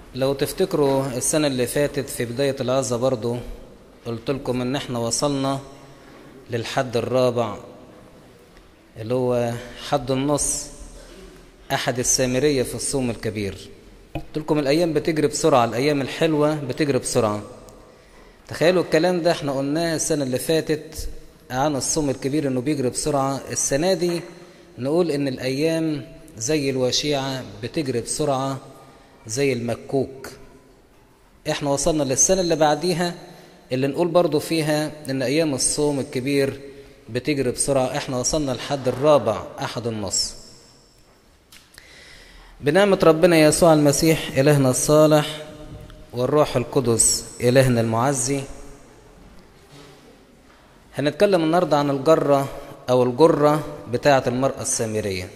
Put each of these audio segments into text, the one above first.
لو تفتكروا السنة اللي فاتت في بداية العظة برضو قلت لكم ان احنا وصلنا للحد الرابع اللي هو حد النص احد السامرية في الصوم الكبير قلت لكم الايام بتجري بسرعة الايام الحلوة بتجري بسرعة تخيلوا الكلام ده احنا قلناه السنة اللي فاتت عن الصوم الكبير انه بيجري بسرعة السنة دي نقول ان الايام زي الوشيعة بتجري بسرعة زي المكوك احنا وصلنا للسنة اللي بعديها اللي نقول برضو فيها ان ايام الصوم الكبير بتجري بسرعة احنا وصلنا لحد الرابع احد النص بنعمة ربنا يسوع المسيح الهنا الصالح والروح القدس الهنا المعزي هنتكلم النهارده عن الجرة او الجرة بتاعة المرأة السامرية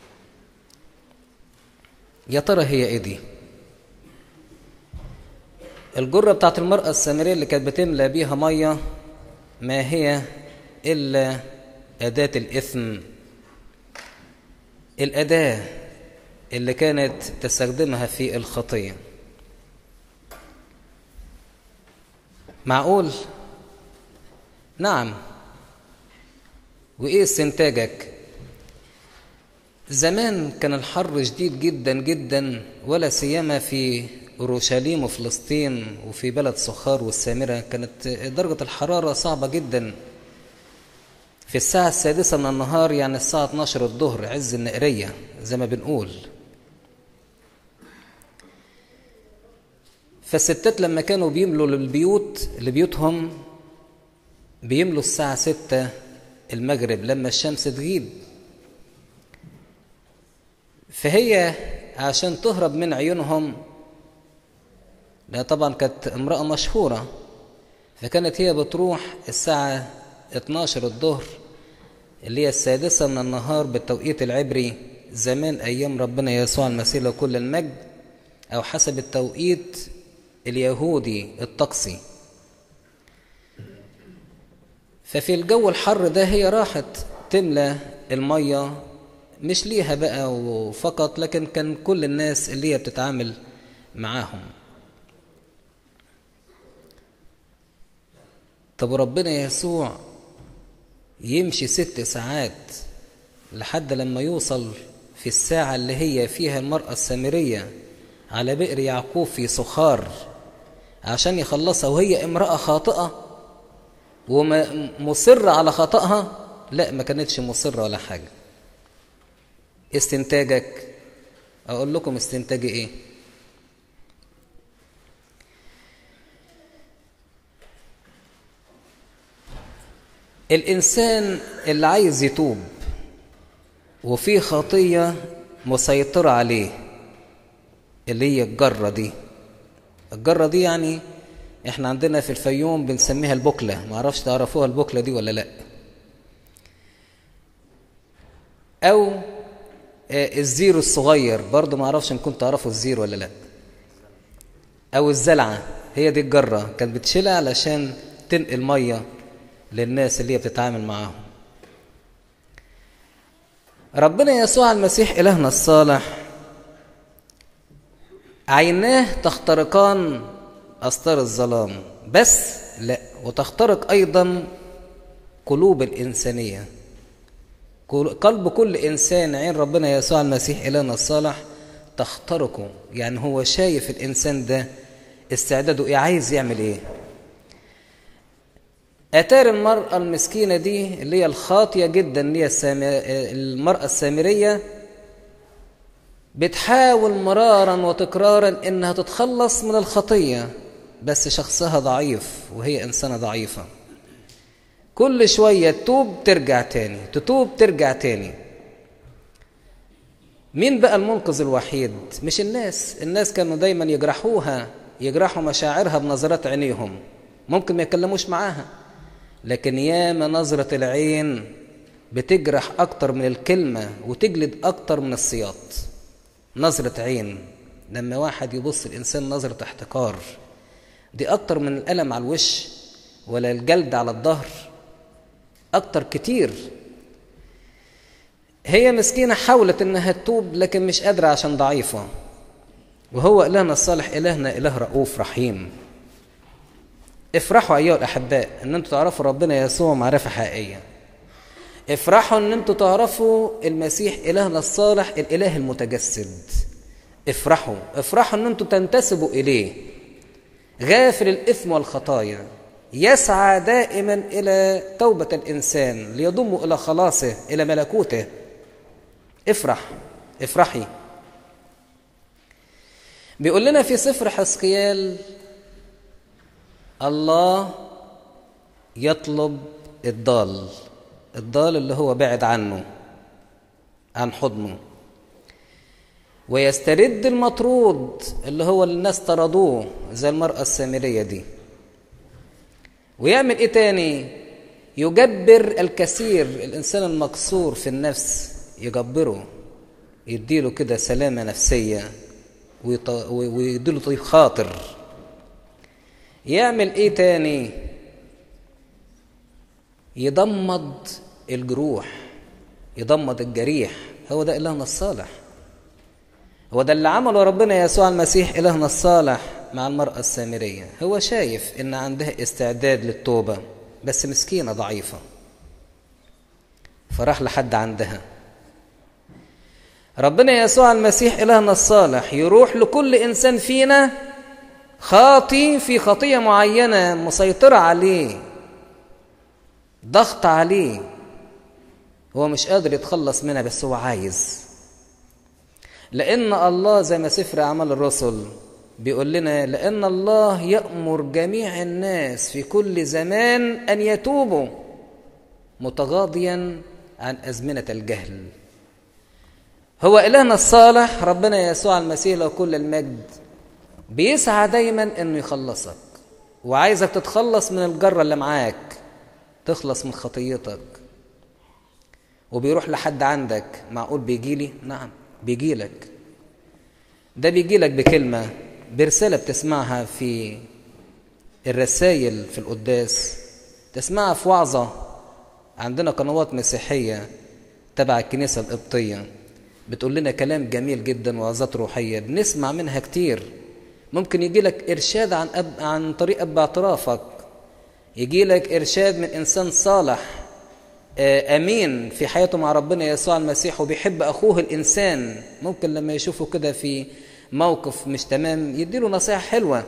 يا ترى هي ايه دي الجرة بتاعت المرأة السامرية اللي كانت بتملى بيها مية ما هي إلا أداة الإثم الأداة اللي كانت تستخدمها في الخطية معقول نعم وإيه استنتاجك زمان كان الحر شديد جدا جدا ولا سيما في اورشليم وفلسطين وفي بلد سخار والسامره كانت درجه الحراره صعبه جدا في الساعه السادسه من النهار يعني الساعه 12 الظهر عز النقريه زي ما بنقول فالستات لما كانوا بيملوا للبيوت لبيوتهم بيملوا الساعه 6 المغرب لما الشمس تغيب فهي عشان تهرب من عيونهم لا طبعا كانت امرأة مشهورة فكانت هي بتروح الساعة 12 الظهر اللي هي السادسة من النهار بالتوقيت العبري زمان أيام ربنا يسوع المسيح كل المجد أو حسب التوقيت اليهودي الطقسي ففي الجو الحر ده هي راحت تملى المية مش ليها بقى وفقط لكن كان كل الناس اللي هي بتتعامل معاهم طب ربنا يسوع يمشي ست ساعات لحد لما يوصل في الساعة اللي هي فيها المرأة السامرية على بئر يعقوب في سخار عشان يخلصها وهي امرأة خاطئة ومصرة على خطأها لا ما كانتش مصرة ولا حاجة استنتاجك اقول لكم استنتاجي ايه الانسان اللي عايز يتوب وفي خطيه مسيطره عليه اللي هي الجره دي الجره دي يعني احنا عندنا في الفيوم بنسميها البكله ما اعرفش تعرفوها البكله دي ولا لا او الزيرو الصغير برضه ما اعرفش ان كنت تعرفوا الزيرو ولا لا او الزلعه هي دي الجره كانت بتشيلها علشان تنقل ميه للناس اللي هي بتتعامل معاهم ربنا يسوع المسيح إلهنا الصالح عيناه تخترقان أستار الظلام بس لا وتخترق أيضا قلوب الإنسانية قلب كل إنسان عين ربنا يسوع المسيح إلهنا الصالح تخترقه يعني هو شايف الإنسان ده استعداده إيه عايز يعمل إيه أتار المرأة المسكينة دي اللي هي الخاطية جدا اللي هي المرأة السامرية بتحاول مرارا وتكرارا إنها تتخلص من الخطية بس شخصها ضعيف وهي إنسانة ضعيفة كل شوية تتوب ترجع تاني تتوب ترجع تاني مين بقى المنقذ الوحيد مش الناس الناس كانوا دايما يجرحوها يجرحوا مشاعرها بنظرات عينيهم ممكن ما يكلموش معاها لكن ياما نظرة العين بتجرح أكتر من الكلمة وتجلد أكتر من السياط نظرة عين لما واحد يبص الإنسان نظرة احتقار دي أكتر من الألم على الوش ولا الجلد على الظهر أكتر كتير هي مسكينة حاولت إنها تتوب لكن مش قادرة عشان ضعيفة وهو إلهنا الصالح إلهنا إله رؤوف رحيم افرحوا أيها الأحباء إن أنتوا تعرفوا ربنا يسوع معرفة حقيقية افرحوا إن أنتوا تعرفوا المسيح إلهنا الصالح الإله المتجسد افرحوا افرحوا إن أنتوا تنتسبوا إليه غافر الإثم والخطايا يسعى دائما إلى توبة الإنسان ليضم إلى خلاصه إلى ملكوته افرح افرحي بيقول لنا في سفر حسقيال الله يطلب الضال الضال اللي هو بعد عنه عن حضنه ويسترد المطرود اللي هو الناس طردوه زي المرأة السامرية دي ويعمل ايه تاني يجبر الكثير الانسان المكسور في النفس يجبره يديله كده سلامة نفسية ويديله طيب خاطر يعمل ايه تاني يضمد الجروح يضمد الجريح هو ده إلهنا الصالح هو ده اللي عمله ربنا يسوع المسيح إلهنا الصالح مع المرأة السامرية هو شايف إن عندها استعداد للتوبة بس مسكينة ضعيفة فراح لحد عندها ربنا يسوع المسيح إلهنا الصالح يروح لكل إنسان فينا خاطي في خطية معينة مسيطرة عليه ضغط عليه هو مش قادر يتخلص منها بس هو عايز لأن الله زي ما سفر أعمال الرسل بيقول لنا لأن الله يأمر جميع الناس في كل زمان أن يتوبوا متغاضيا عن أزمنة الجهل هو إلهنا الصالح ربنا يسوع المسيح له كل المجد بيسعى دايما انه يخلصك وعايزك تتخلص من الجرة اللي معاك تخلص من خطيتك وبيروح لحد عندك معقول بيجيلي نعم بيجيلك ده بيجيلك بكلمة برسالة بتسمعها في الرسائل في القداس تسمعها في وعظة عندنا قنوات مسيحية تبع الكنيسة القبطية بتقول لنا كلام جميل جدا وعظات روحية بنسمع منها كتير ممكن يجي لك إرشاد عن, أب عن طريق أب اعترافك يجي لك إرشاد من إنسان صالح أمين في حياته مع ربنا يسوع المسيح وبيحب أخوه الإنسان ممكن لما يشوفه كده في موقف مش تمام يديله نصيحة حلوة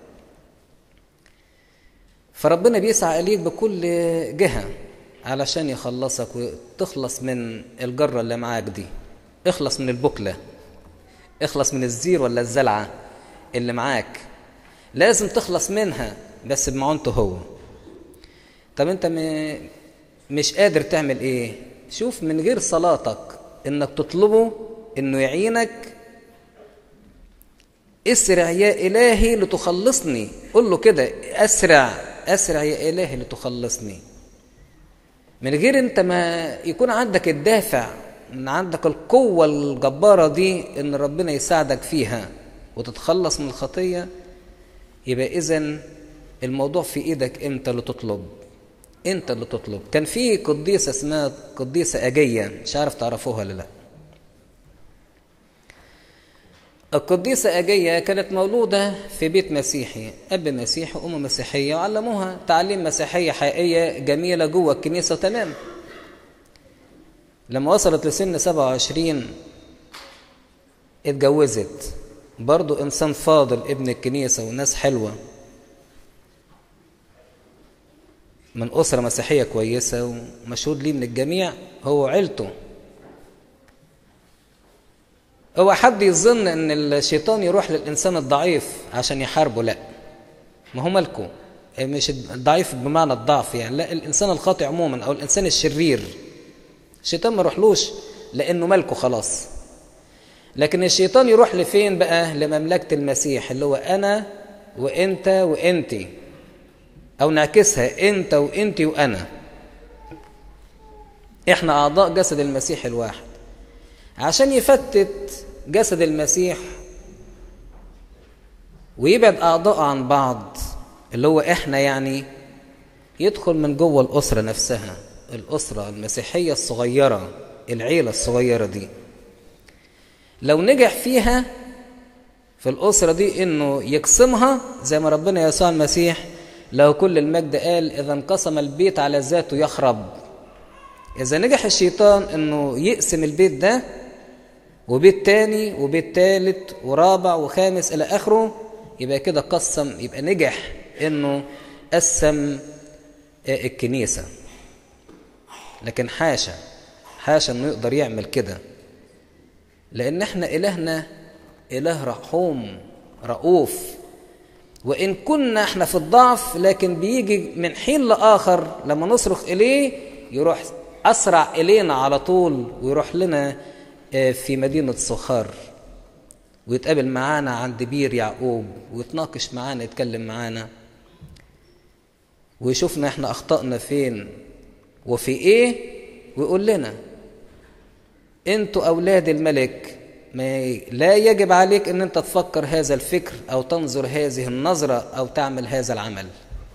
فربنا بيسعى إليك بكل جهة علشان يخلصك وتخلص من الجرة اللي معاك دي اخلص من البكلة اخلص من الزير ولا الزلعة اللي معاك لازم تخلص منها بس بمعونته هو طب انت م... مش قادر تعمل ايه شوف من غير صلاتك انك تطلبه انه يعينك اسرع يا الهي لتخلصني قل له كده اسرع اسرع يا الهي لتخلصني من غير انت ما يكون عندك الدافع ان عندك القوة الجبارة دي ان ربنا يساعدك فيها وتتخلص من الخطية يبقى اذا الموضوع في ايدك انت اللي تطلب انت اللي تطلب كان في قديسة اسمها قديسة أجية مش عارف تعرفوها ولا لا القديسة أجية كانت مولودة في بيت مسيحي أب مسيحي وأم مسيحية وعلموها تعليم مسيحية حقيقية جميلة جوه الكنيسة تمام لما وصلت لسن 27 اتجوزت برضو إنسان فاضل ابن الكنيسة وناس حلوة من أسرة مسيحية كويسة ومشهود ليه من الجميع هو عيلته هو حد يظن ان الشيطان يروح للإنسان الضعيف عشان يحاربه لا ما هو ملكه مش الضعيف بمعنى الضعف يعني لا الإنسان الخاطئ عموما أو الإنسان الشرير الشيطان ما يروحلوش لأنه ملكه خلاص لكن الشيطان يروح لفين بقى لمملكة المسيح اللي هو أنا وإنت وإنتي أو نعكسها أنت وأنت وأنا إحنا أعضاء جسد المسيح الواحد عشان يفتت جسد المسيح ويبعد أعضاء عن بعض اللي هو إحنا يعني يدخل من جوه الأسرة نفسها الأسرة المسيحية الصغيرة العيلة الصغيرة دي لو نجح فيها في الأسرة دي إنه يقسمها زي ما ربنا يسوع المسيح له كل المجد قال إذا انقسم البيت على ذاته يخرب إذا نجح الشيطان إنه يقسم البيت ده وبيت تاني وبيت تالت ورابع وخامس إلى آخره يبقى كده قسم يبقى نجح إنه قسم الكنيسة لكن حاشا حاشا إنه يقدر يعمل كده لأن إحنا إلهنا إله رحوم رؤوف وإن كنا إحنا في الضعف لكن بيجي من حين لآخر لما نصرخ إليه يروح أسرع إلينا على طول ويروح لنا في مدينة صخار ويتقابل معانا عند بير يعقوب ويتناقش معانا يتكلم معانا ويشوفنا احنا أخطأنا فين وفي إيه ويقول لنا انتوا أولاد الملك ما لا يجب عليك ان انت تفكر هذا الفكر او تنظر هذه النظرة او تعمل هذا العمل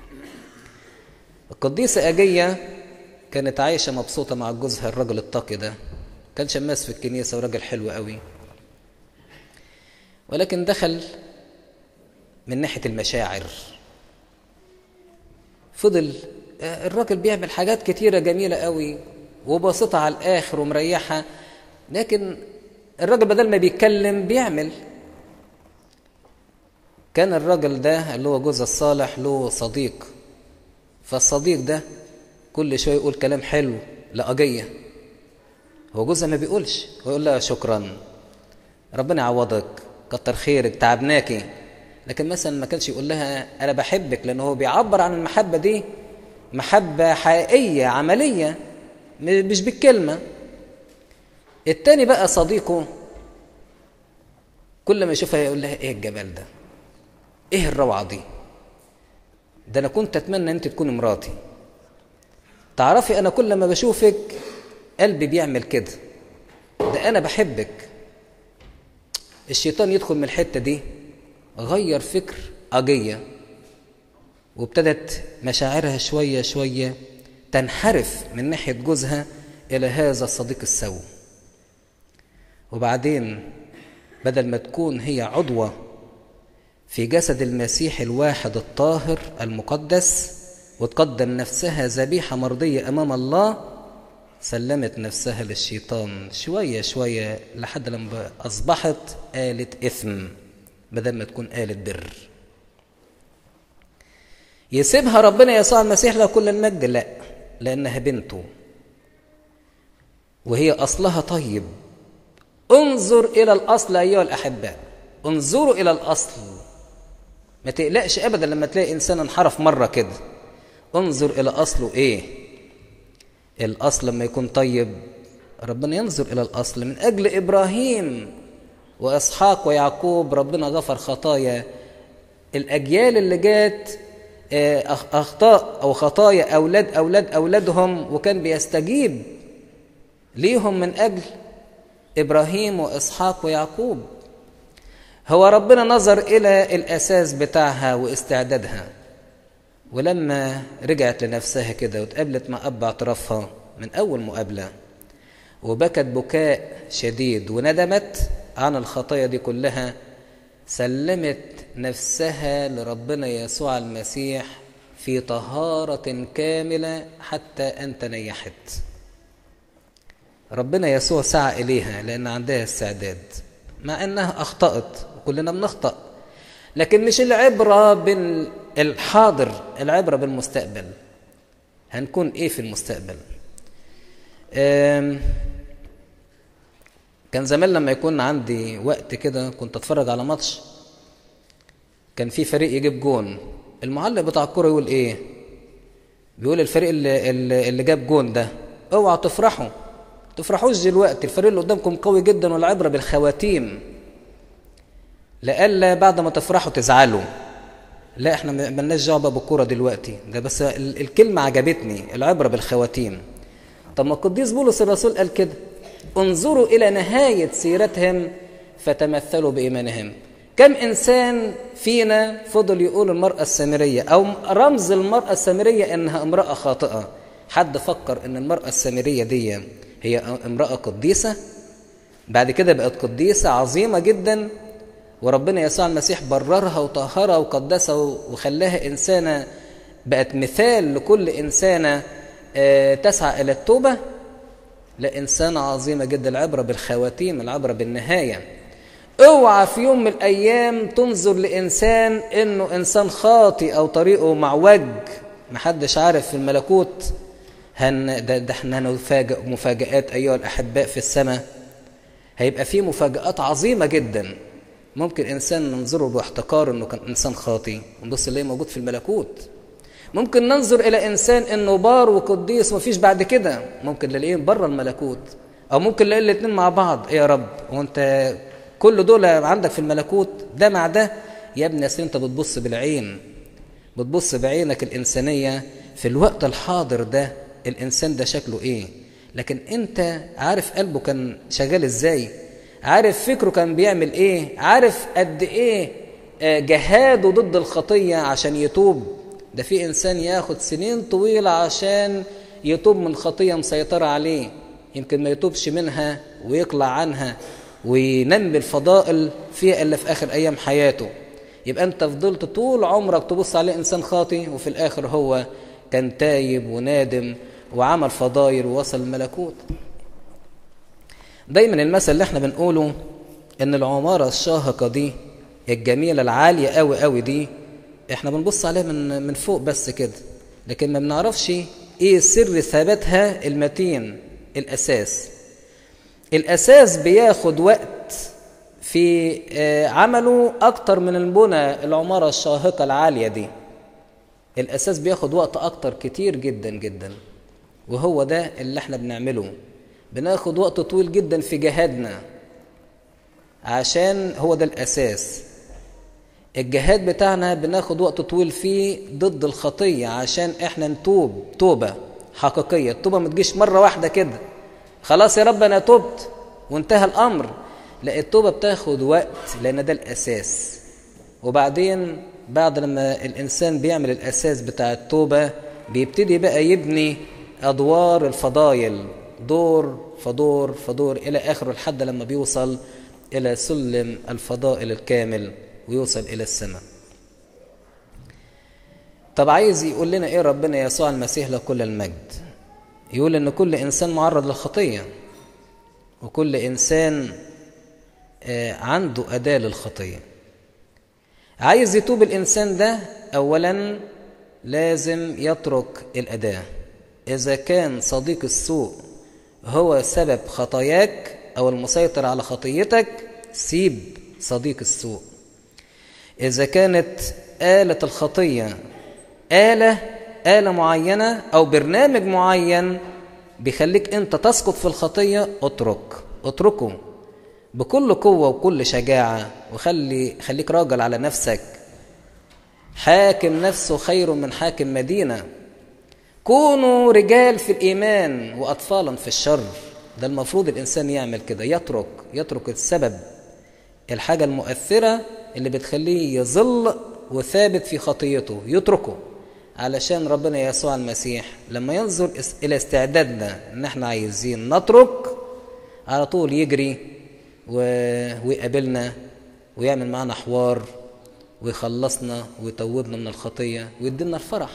القديسة أجية كانت عايشة مبسوطة مع جوزها الرجل التقي ده كان شماس في الكنيسة وراجل حلو قوي ولكن دخل من ناحية المشاعر فضل الراجل بيعمل حاجات كتيرة جميلة قوي وبسيطة على الآخر ومريحة لكن الراجل بدل ما بيتكلم بيعمل كان الراجل ده اللي هو جوز الصالح له صديق فالصديق ده كل شويه يقول كلام حلو لأجية هو جوزها ما بيقولش هو يقول لها شكرا ربنا يعوضك كتر خيرك تعبناكي لكن مثلا ما كانش يقول لها انا بحبك لان هو بيعبر عن المحبه دي محبه حقيقيه عمليه مش بالكلمه التاني بقى صديقه كل ما يشوفها يقول لها ايه الجمال ده ايه الروعه دي ده انا كنت اتمنى انت تكوني مراتي تعرفي انا كل ما بشوفك قلبي بيعمل كده ده انا بحبك الشيطان يدخل من الحته دي غير فكر أجية وابتدت مشاعرها شوية شوية تنحرف من ناحية جوزها إلى هذا الصديق السوي وبعدين بدل ما تكون هي عضوة في جسد المسيح الواحد الطاهر المقدس وتقدم نفسها ذبيحة مرضية أمام الله سلمت نفسها للشيطان شوية شوية لحد لما أصبحت آلة إثم بدل ما تكون آلة بر يسيبها ربنا يسوع المسيح له كل المجد لا لأنها بنته وهي أصلها طيب انظر إلى الأصل أيها الأحباء انظروا إلى الأصل ما تقلقش أبدا لما تلاقي إنسان انحرف مرة كده انظر إلى أصله إيه الأصل لما يكون طيب ربنا ينظر إلى الأصل من أجل إبراهيم وإسحاق ويعقوب ربنا غفر خطايا الأجيال اللي جات أخطاء أو خطايا أولاد أولاد أولادهم وكان بيستجيب ليهم من أجل إبراهيم وإسحاق ويعقوب هو ربنا نظر إلى الأساس بتاعها واستعدادها ولما رجعت لنفسها كده واتقابلت مع أب اعترافها من أول مقابلة وبكت بكاء شديد وندمت عن الخطايا دي كلها سلمت نفسها لربنا يسوع المسيح في طهارة كاملة حتى أن تنيحت ربنا يسوع سعى إليها لأن عندها استعداد مع أنها أخطأت وكلنا بنخطأ لكن مش العبرة بالحاضر العبرة بالمستقبل هنكون إيه في المستقبل كان زمان لما يكون عندي وقت كده كنت اتفرج على ماتش كان في فريق يجيب جون المعلق بتاع الكوره يقول ايه بيقول الفريق اللي, اللي جاب جون ده اوعوا تفرحوا تفرحوش دلوقتي الفريق اللي قدامكم قوي جدا والعبره بالخواتيم لألا بعد ما تفرحوا تزعلوا لا احنا ملناش دعوه بالكوره دلوقتي ده بس الكلمه عجبتني العبره بالخواتيم طب ما القديس بولس الرسول قال كده انظروا إلى نهاية سيرتهم فتمثلوا بإيمانهم كم إنسان فينا فضل يقول المرأة السامرية أو رمز المرأة السامرية إنها امرأة خاطئة حد فكر إن المرأة السامرية دي هي امرأة قديسة بعد كده بقت قديسة عظيمة جدا وربنا يسوع المسيح بررها وطهرها وقدسها وخلاها إنسانة بقت مثال لكل إنسانة تسعى إلى التوبة لا إنسانة عظيمة جدا العبرة بالخواتيم العبرة بالنهاية اوعى في يوم من الأيام تنظر لإنسان إنه إنسان خاطئ أو طريقه معوج محدش عارف في الملكوت هن ده, ده احنا نفاجئ مفاجآت أيها الأحباء في السماء هيبقى في مفاجآت عظيمة جدا ممكن إنسان ننظره باحتقار إنه كان إنسان خاطئ ونبص اللي موجود في الملكوت ممكن ننظر إلى إنسان إنه بار وقديس ومفيش بعد كده ممكن نلاقيه بره الملكوت أو ممكن نلاقي الاتنين مع بعض إيه يا رب وأنت كل دول عندك في الملكوت ده مع ده يا ابني أصل أنت بتبص بالعين بتبص بعينك الإنسانية في الوقت الحاضر ده الإنسان ده شكله إيه لكن أنت عارف قلبه كان شغال إزاي عارف فكره كان بيعمل إيه عارف قد إيه جهاده ضد الخطية عشان يتوب ده في إنسان ياخد سنين طويلة عشان يتوب من خطية مسيطرة عليه يمكن ما يتوبش منها ويقلع عنها وينمي الفضائل فيها إلا في آخر أيام حياته يبقى أنت فضلت طول عمرك تبص عليه إنسان خاطي وفي الآخر هو كان تايب ونادم وعمل فضايل ووصل الملكوت دايما المثل اللي احنا بنقوله ان العمارة الشاهقة دي الجميلة العالية قوي قوي دي احنا بنبص عليها من من فوق بس كده لكن ما بنعرفش ايه سر ثباتها المتين الاساس الاساس بياخد وقت في عمله اكتر من البنى العمارة الشاهقة العالية دي الاساس بياخد وقت اكتر كتير جدا جدا وهو ده اللي احنا بنعمله بناخد وقت طويل جدا في جهادنا عشان هو ده الاساس الجهاد بتاعنا بناخد وقت طويل فيه ضد الخطية عشان احنا نتوب توبة حقيقية التوبة ما تجيش مرة واحدة كده خلاص يا رب انا تبت وانتهى الامر لا التوبة بتاخد وقت لان ده الاساس وبعدين بعد لما الانسان بيعمل الاساس بتاع التوبة بيبتدي بقى يبني ادوار الفضايل دور فدور فدور الى اخره لحد لما بيوصل الى سلم الفضائل الكامل ويوصل إلى السماء طب عايز يقول لنا إيه ربنا يسوع المسيح له كل المجد يقول إن كل إنسان معرض للخطية وكل إنسان عنده أداة للخطية عايز يتوب الإنسان ده أولا لازم يترك الأداة إذا كان صديق السوء هو سبب خطاياك أو المسيطر على خطيتك سيب صديق السوء إذا كانت آلة الخطية آلة آلة معينة أو برنامج معين بيخليك أنت تسقط في الخطية اترك اتركه بكل قوة وكل شجاعة وخلي خليك راجل على نفسك حاكم نفسه خير من حاكم مدينة كونوا رجال في الإيمان وأطفالا في الشر ده المفروض الإنسان يعمل كده يترك يترك السبب الحاجة المؤثرة اللي بتخليه يظل وثابت في خطيته يتركه علشان ربنا يسوع المسيح لما ينظر إلى استعدادنا إن احنا عايزين نترك على طول يجري و... ويقابلنا ويعمل معنا حوار ويخلصنا ويتوبنا من الخطية ويدينا الفرح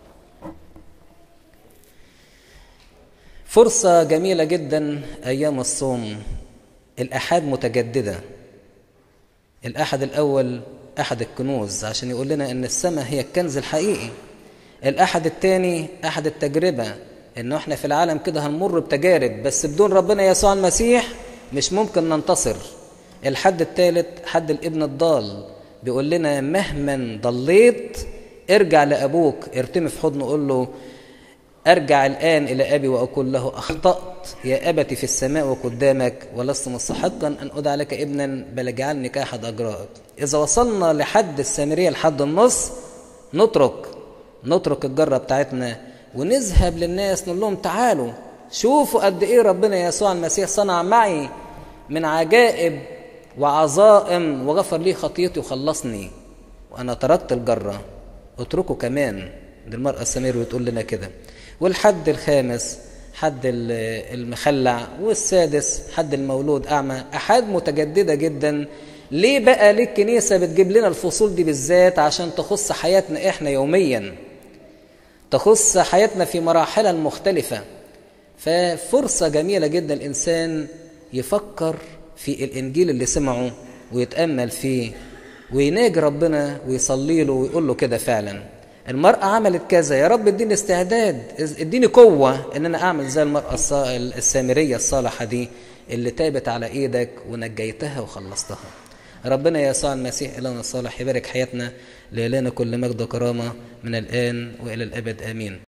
فرصة جميلة جدا أيام الصوم الأحاد متجددة الأحد الأول أحد الكنوز عشان يقول لنا إن السماء هي الكنز الحقيقي الأحد الثاني أحد التجربة إنه إحنا في العالم كده هنمر بتجارب بس بدون ربنا يسوع المسيح مش ممكن ننتصر الحد الثالث حد الابن الضال بيقول لنا مهما ضليت ارجع لأبوك ارتمي في حضنه قول له أرجع الآن إلى أبي وأقول له أخطأت يا أبتي في السماء وقدامك ولست مستحقا أن أدعى لك ابنا بل اجعلني كأحد أجرائك إذا وصلنا لحد السامرية لحد النص نترك نترك الجرة بتاعتنا ونذهب للناس نقول لهم تعالوا شوفوا قد إيه ربنا يسوع المسيح صنع معي من عجائب وعظائم وغفر لي خطيتي وخلصني وأنا تركت الجرة اتركوا كمان دي المرأة السمير بتقول لنا كده والحد الخامس حد المخلع والسادس حد المولود أعمى أحد متجددة جدا ليه بقى ليه الكنيسة بتجيب لنا الفصول دي بالذات عشان تخص حياتنا احنا يوميا تخص حياتنا في مراحلها المختلفة ففرصة جميلة جدا الإنسان يفكر في الإنجيل اللي سمعه ويتأمل فيه ويناجي ربنا ويصلي له ويقول له كده فعلا المرأة عملت كذا يا رب اديني استعداد اديني قوة ان انا اعمل زي المرأة السامرية الصالحة دي اللي تابت على ايدك ونجيتها وخلصتها ربنا يسوع المسيح إلهنا الصالح يبارك حياتنا لإلهنا كل مجد وكرامة من الآن وإلى الأبد آمين